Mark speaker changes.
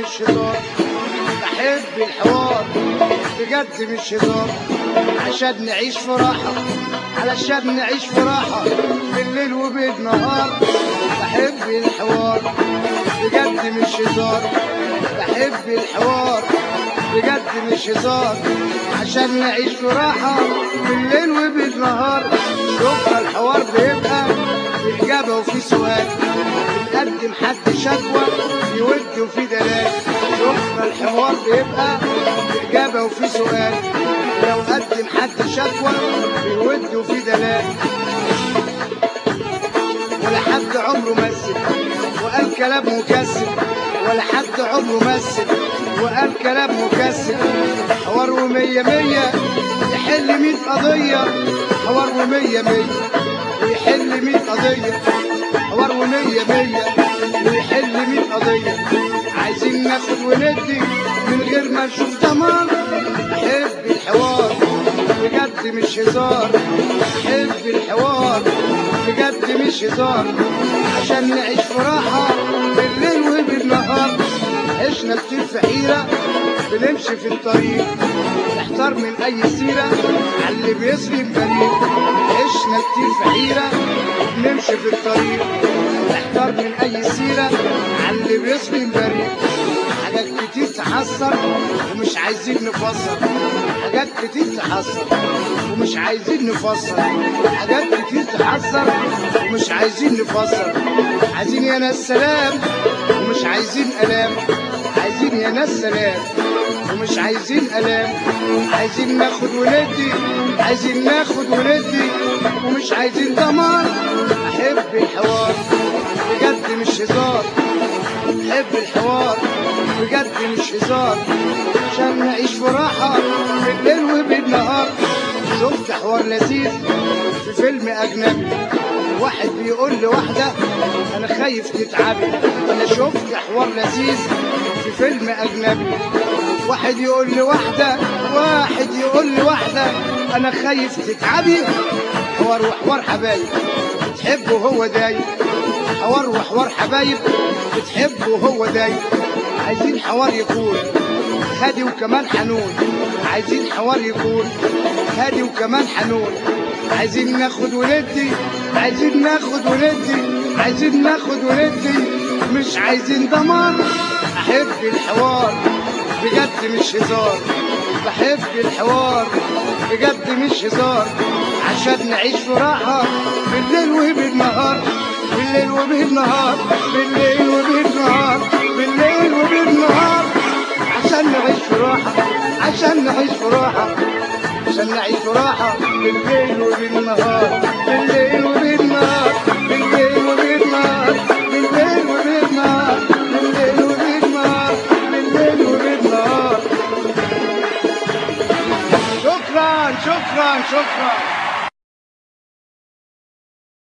Speaker 1: مش هزار بحب الحوار بجد مش هزار عشان نعيش في راحة علشان نعيش في راحة بالليل وبالنهار بحب الحوار بجد مش هزار بحب الحوار بجد مش هزار عشان نعيش في راحة بالليل وبالنهار شوفنا الحوار بيبقى في إجابة وفي سؤال بنقدم حد شكوى في ود وفي دلال شوفنا الحوار بيبقى في إجابة وفي سؤال لو قدم حد شكوى في ود وفي دلال ولا حد عمره مثل وقال كلام مكسب ولا حد عمره مثل وقال كلام مكسب حوار ومية مية يحل مية قضية حوار ومية مية ويحل مية قضية حوار ومية مية ويحل مية قضية عايزين ناخد وندي من غير ما نشوف دمار أحب الحوار بجد مش هزار أحب الحوار بجد مش هزار عشان نعيش في راحة بالليل وبالنهار عشنا كتير في حيرة بنمشي في الطريق نحتار من أي سيرة على اللي بيسري بريء عشنا كتير في حيرة بنمشي في الطريق نحتار من أي سيرة على اللي بيسري بريء حاجات كتير تحسر ومش عايزين نفسر حاجات كتير تحسر ومش عايزين نفسر حاجات كتير تحسر ومش عايزين نفسر عايزين يا ناس سلام ومش عايزين ألام عايزين يا ناس سلام ومش عايزين ألام عايزين ناخد وندي عايزين ناخد وندي ومش عايزين دمار أحب الحوار بجد مش هزار أحب الحوار بجد مش هزار عشان نعيش في راحة بالليل وبالنهار شفت حوار لذيذ في فيلم أجنبي واحد بيقول لواحدة أنا خايف تتعبي أنا شفت حوار لذيذ في فيلم أجنبي واحد يقول لواحدة واحد يقول لواحدة أنا خايف تتعبي حوار وحوار حبايب بتحبه هو دايب حوار وحوار حبايب بتحبه هو دايب عايزين حوار يكون هادي وكمان حنون عايزين حوار يكون هادي وكمان حنون عايزين ناخد وندي عايزين ناخد وندي عايزين ناخد وندي مش عايزين دمار احب الحوار بجد مش هزار بحب الحوار بجد مش هزار عشان نعيش في راحة بالليل وبالنهار بالليل وبالنهار بالليل وبالنهار بالليل وبالنهار عشان نعيش في راحة عشان نعيش في راحة عشان نعيش في راحة بالليل وبالنهار بالليل وبالنهار بالليل وبالنهار بالليل وبالنهار بالليل وبالنهار بالليل وبالنهار شكرا شكرا شكرا